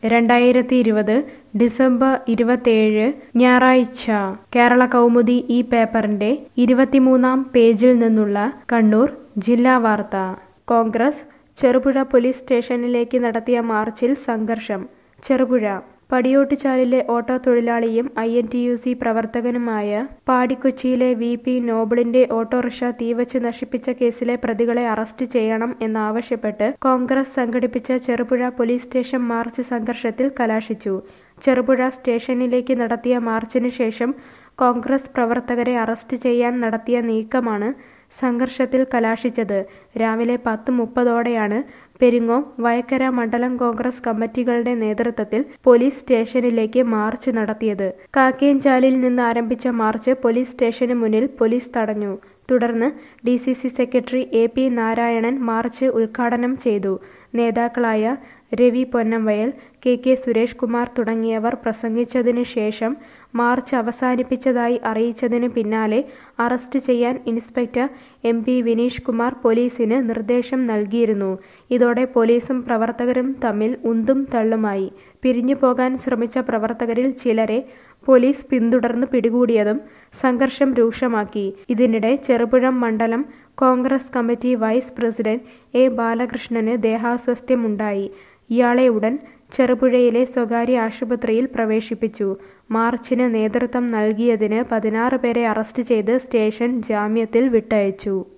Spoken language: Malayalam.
രണ്ടായിരത്തി ഇരുപത് ഡിസംബർ ഇരുപത്തേഴ് ഞായറാഴ്ച കേരള കൗമുദി ഈ പേപ്പറിന്റെ ഇരുപത്തിമൂന്നാം പേജിൽ നിന്നുള്ള കണ്ണൂർ ജില്ലാ വാർത്ത കോൺഗ്രസ് ചെറുപുഴ പോലീസ് സ്റ്റേഷനിലേക്ക് നടത്തിയ മാർച്ചിൽ സംഘർഷം ചെറുപുഴ പടിയോട്ടുചാലിലെ ഓട്ടോ തൊഴിലാളിയും I N T U C പ്രവർത്തകനുമായ പാടിക്കൊച്ചിയിലെ വി പി നോബിളിന്റെ ഓട്ടോറിക്ഷ തീവച്ച് നശിപ്പിച്ച കേസിലെ പ്രതികളെ അറസ്റ്റ് ചെയ്യണം എന്നാവശ്യപ്പെട്ട് കോൺഗ്രസ് സംഘടിപ്പിച്ച ചെറുപുഴ പോലീസ് സ്റ്റേഷൻ മാർച്ച് സംഘർഷത്തിൽ കലാശിച്ചു ചെറുപുഴ സ്റ്റേഷനിലേക്ക് നടത്തിയ മാർച്ചിന് ശേഷം കോൺഗ്രസ് പ്രവർത്തകരെ അറസ്റ്റ് ചെയ്യാൻ നടത്തിയ നീക്കമാണ് സംഘർഷത്തിൽ കലാശിച്ചത് രാവിലെ പത്ത് മുപ്പതോടെയാണ് പെരിങ്ങോം വയക്കര മണ്ഡലം കോൺഗ്രസ് കമ്മിറ്റികളുടെ നേതൃത്വത്തിൽ പോലീസ് സ്റ്റേഷനിലേക്ക് മാർച്ച് നടത്തിയത് കാക്കേഞ്ചാലിൽ നിന്ന് ആരംഭിച്ച മാർച്ച് പോലീസ് സ്റ്റേഷന് മുന്നിൽ പോലീസ് തടഞ്ഞു തുടർന്ന് D C C secretary A P Narayanan march ഉദ്ഘാടനം ചെയ്തു നേതാക്കളായ രവി പൊന്നംവയൽ കെ കെ സുരേഷ് കുമാർ തുടങ്ങിയവർ പ്രസംഗിച്ചതിനു ശേഷം മാർച്ച് അവസാനിപ്പിച്ചതായി അറിയിച്ചതിന് പിന്നാലെ അറസ്റ്റ് ചെയ്യാൻ inspector M P Vineesh Kumar പോലീസിന് നിർദ്ദേശം നൽകിയിരുന്നു ഇതോടെ പോലീസും പ്രവർത്തകരും തമ്മിൽ ഉന്തും തള്ളുമായി പിരിഞ്ഞു പോകാൻ ശ്രമിച്ച പ്രവർത്തകരിൽ ചിലരെ പോലീസ് പിന്തുടർന്ന് പിടികൂടിയതും സംഘർഷം രൂക്ഷമാക്കി ഇതിനിടെ ചെറുപുഴം മണ്ഡലം Congress committee vice president A ബാലകൃഷ്ണന് ദേഹാസ്വാസ്ഥ്യമുണ്ടായി ഇയാളെ ഉടൻ ചെറുപുഴയിലെ സ്വകാര്യ ആശുപത്രിയിൽ പ്രവേശിപ്പിച്ചു മാർച്ചിന് നേതൃത്വം നൽകിയതിന് പതിനാറ് പേരെ അറസ്റ്റ് ചെയ്ത് സ്റ്റേഷൻ ജാമ്യത്തിൽ വിട്ടയച്ചു